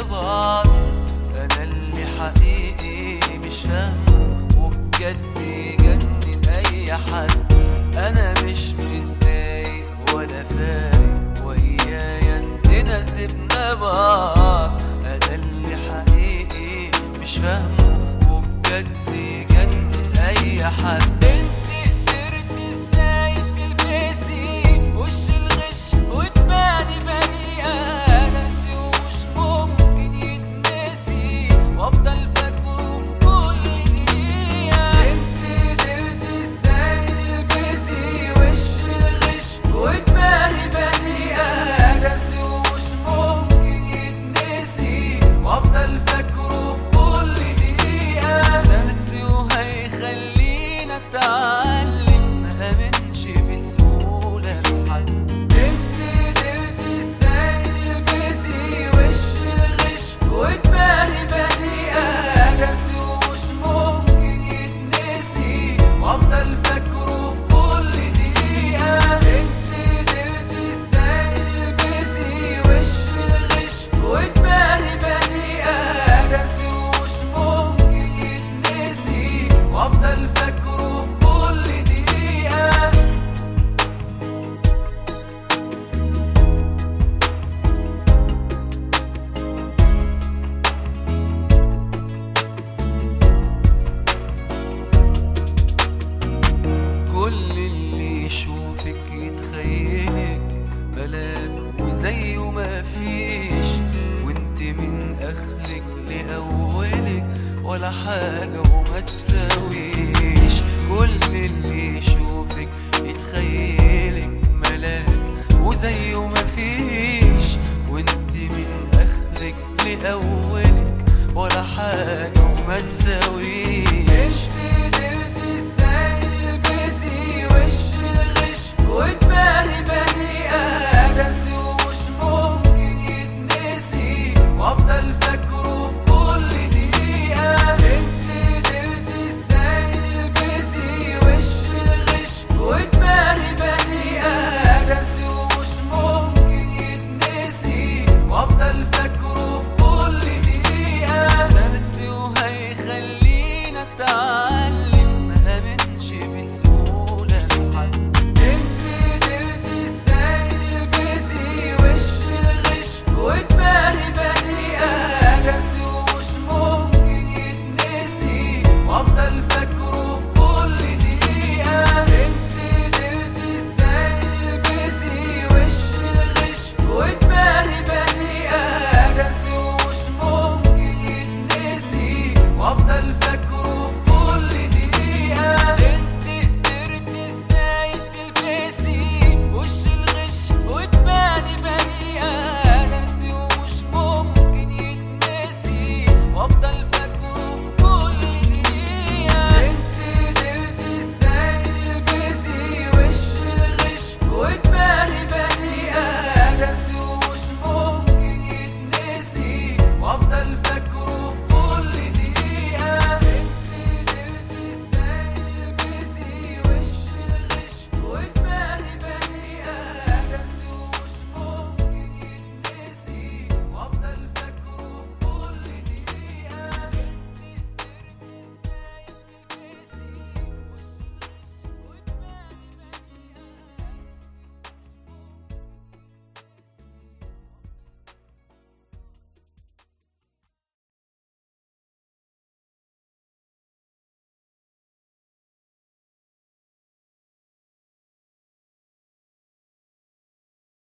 بعض انا اللي حقيقي مش فاهمه وبجد يجنن اي حد انا مش متضايق ولا فارق ويايا اننا سيبنا بعض انا اللي حقيقي مش فاهمه وبجد يجنن اي حد انت قدرت ازاي تلبسي وش الغش وتباني بريئة ناسي ومش ممكن يتنسي وافضل فاكره في كل دقيقة انت قدرت ازاي تلبسي وش الغش وتباني بريئة ناسي ومش ممكن يتنسي وافضل فاكره في كل دقيقة درسي وهيخلينا اتعلم ما امنش بسهولة لحد انت قدرت ازاي تلبسي وش الغش وتباني بريئة درسي ومش ممكن يتنسي وافضل فاكره في كل دقيقة انت قدرت ازاي تلبسي وش الغش وتباني بريئة درسي ومش ممكن يتنسي وافضل فاكره في كل دقيقة كل اللي يشوفك يتخيلك بلاك وزيه ما فيش وانت من اخرك لاولك ولا حاجة وما تساويش كل اللي يشوفك يتخيلك ملاك وزيه ما فيش وانت من اخرك لاولك ولا حاجة وما تساويش